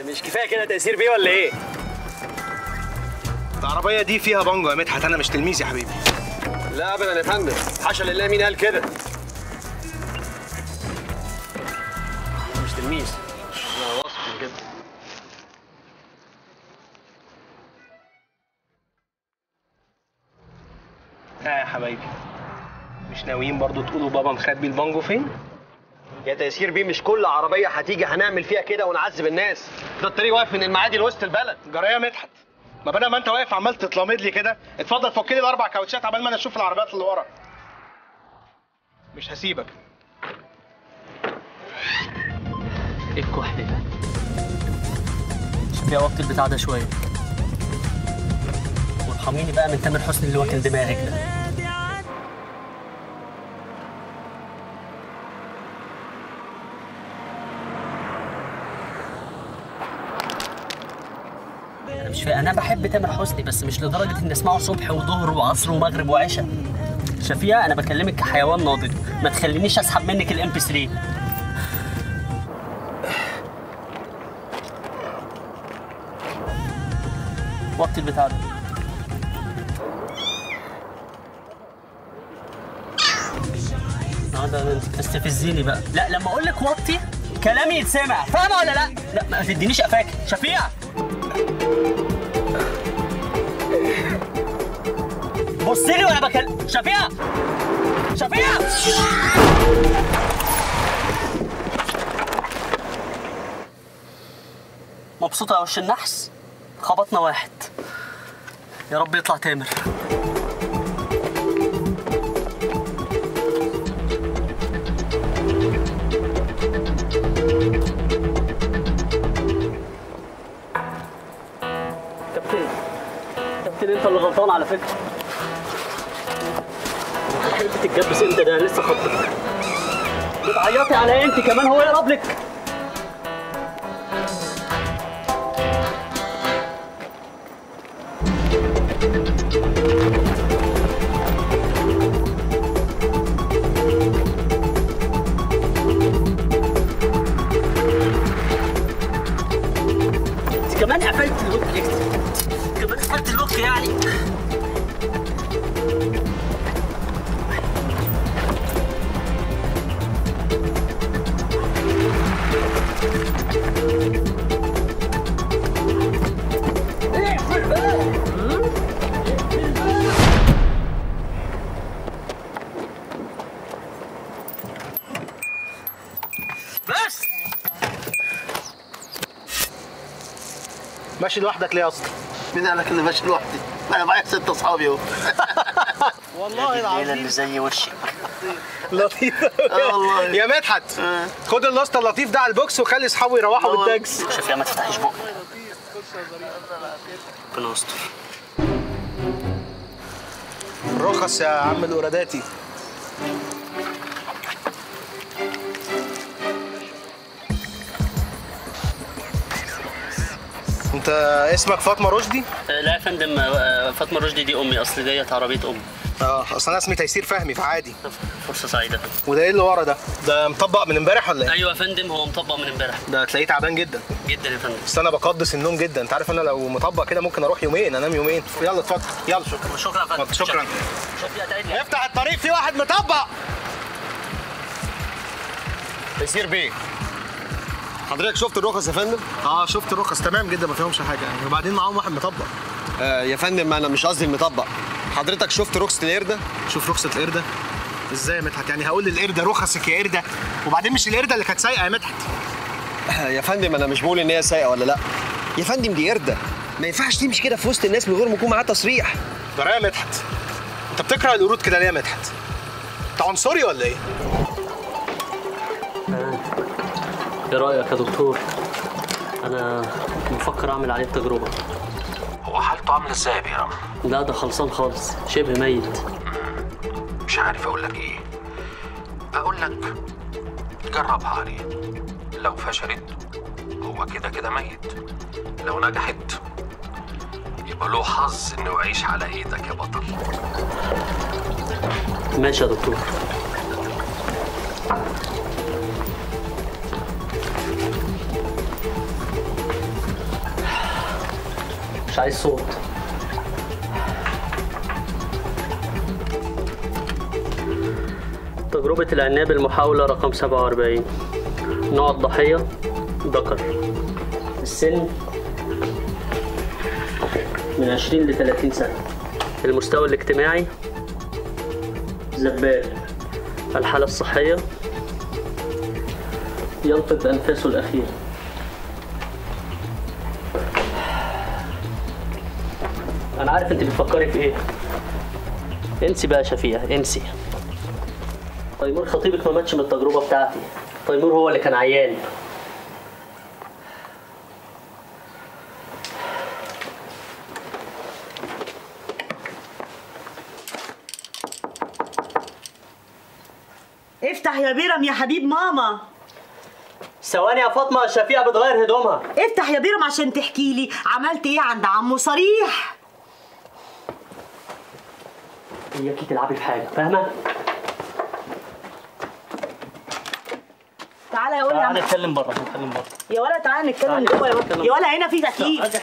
مش كفايه كده تأثير بيه ولا ايه؟ العربيه دي فيها بانجو يا مدحت انا مش تلميذ يا حبيبي لا ابدا يا فندم حاشا لله مين قال كده؟ مش تلميذ انا واثق من كده ها يا حبايبي مش ناويين برضو تقولوا بابا مخبي البانجو فين يا تيسير بيه مش كل عربيه هتيجي هنعمل فيها كده ونعذب الناس ده الطريق واقف من المعادي لوسط البلد جرايه مدحت ما بدل ما انت واقف عمال تتلامض لي كده اتفضل فك لي الاربع كاوتشات عبال ما انا اشوف العربيات اللي ورا مش هسيبك ايه الكحل ده؟ شوف يا وقت البتاع ده شويه وارحميني بقى من تامر حسني اللي واكل دماغك ده انا مش فاهم انا بحب تامر حسني بس مش لدرجه اني اسمعه صبح وظهر وعصر ومغرب وعشاء شفيقة انا بكلمك كحيوان ناضج ما تخلينيش اسحب منك الام بي 3 وقت البتاع ده اه ده ده انت بتستفزيني بقى لا لما اقول لك وطي كلامي يتسمع فاهمه ولا لا؟ لا ما تدينيش قفاك شفيقة بص لي وانا بكلم شفيقة شفيقة مبسوطة يا وش النحس خبطنا واحد يا رب يطلع تامر كابتن كابتن انت اللي غلطان على فكره انت بتتجبس انت ده أنا لسه خطك بتعيطي على انت كمان هو يقرب لك انت كمان قفلت اللوك كمان قفلت اللوك يعني بس ماشي لوحدك ليه يا اسطى مين قال لك اني ماشي لوحدي؟ انا معايا ست اصحابي اهو والله الليله اللي زي وشك لطيف آه والله. يا مدحت خد الاسطى اللطيف ده على البوكس وخلي اصحابه يروحوا والله. بالتاكس شوف يا ما تفتحيش بقك ربنا يستر رخص يا عم الاوراداتي انت اسمك فاطمه رشدي لا يا فندم آه، فاطمه رشدي دي امي اصل ديت عربيه امي اه اصل انا اسمي تيسير فهمي فعادي فرصه سعيده وده ايه اللي ورا ده ده مطبق من امبارح ولا ايه ايوه يا فندم هو مطبق من امبارح ده تلاقيه تعبان جدا جدا يا فندم بس انا بقدس النوم جدا انت عارف انا لو مطبق كده ممكن اروح يومين انام يومين يلا اتفضل يلا شكرا شكرا يا فندم شكرا شوف يا تعالي افتح الطريق في واحد مطبق تيسير بيه حضرتك شفت الرخص يا فندم؟ اه شفت الرخص تمام جدا ما فيهمش حاجه يعني وبعدين معاهم واحد مطبق آه يا فندم انا مش قصدي المطبق حضرتك شفت رخصة القردة؟ شوف رخصه القرده ازاي يا مدحت يعني هقول للقرده رخصك يا قرده وبعدين مش القرده اللي كانت سايقه يا مدحت آه يا فندم انا مش بقول ان هي سايقه ولا لا يا فندم دي قردة ما ينفعش تمشي كده في وسط الناس من غير ما يكون معاها تصريح ترى يا مدحت انت بتكره القرود كده ليه يا مدحت انت عنصري ولا ايه ايه رايك يا دكتور انا بفكر اعمل عليه التجربه هو حالته عامله ازاي يا بيرام لا ده خلصان خالص شبه ميت مش عارف اقول لك ايه اقول لك جربها عليه لو فشلت هو كده كده ميت لو نجحت يبقى له حظ انه يعيش على ايدك يا بطل ماشي يا دكتور عايز صوت تجربة العناب المحاولة رقم 47 نوع الضحية ذكر السن من 20 ل 30 سنة المستوى الاجتماعي زبال الحالة الصحية يلفظ أنفاسه الأخيرة أنا عارف أنت بتفكري في إيه انسي بقى يا شفيع انسي تيمور خطيبك ما ماتش من التجربة بتاعتي تيمور هو اللي كان عيان افتح يا بيرم يا حبيب ماما ثواني يا فاطمة شفيع بتغير هدومها افتح يا بيرم عشان تحكي لي عملت ايه عند عمو صريح إياكي تلعبي في حاجة فاهمة؟ تعالى يا ولا تعالى نتكلم بره نتكلم بره يا ولا تعالى نتكلم تعالى جوه يا نتكلم. ولا يا ولا هنا في تكييف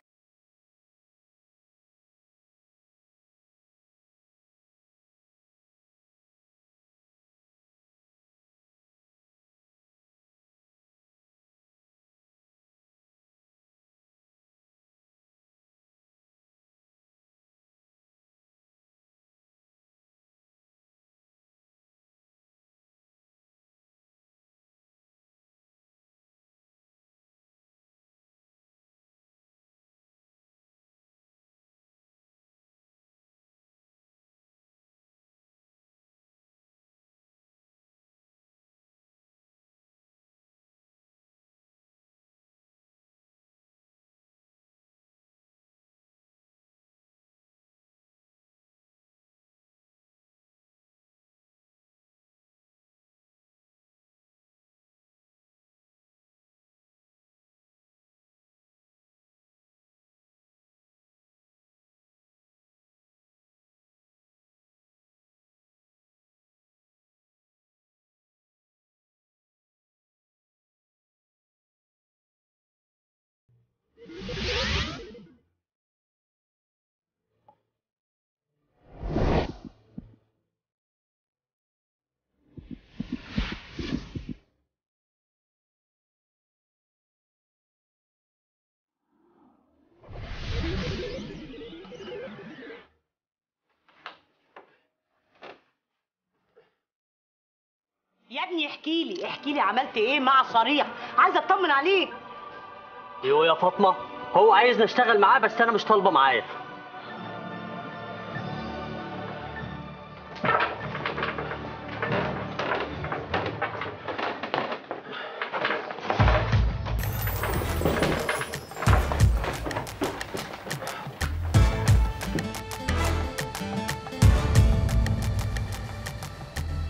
يا ابني احكي لي احكي لي عملت ايه مع صريح عايزه اطمن عليك يو يا فاطمة هو عايز نشتغل معاه بس أنا مش طالبة معايا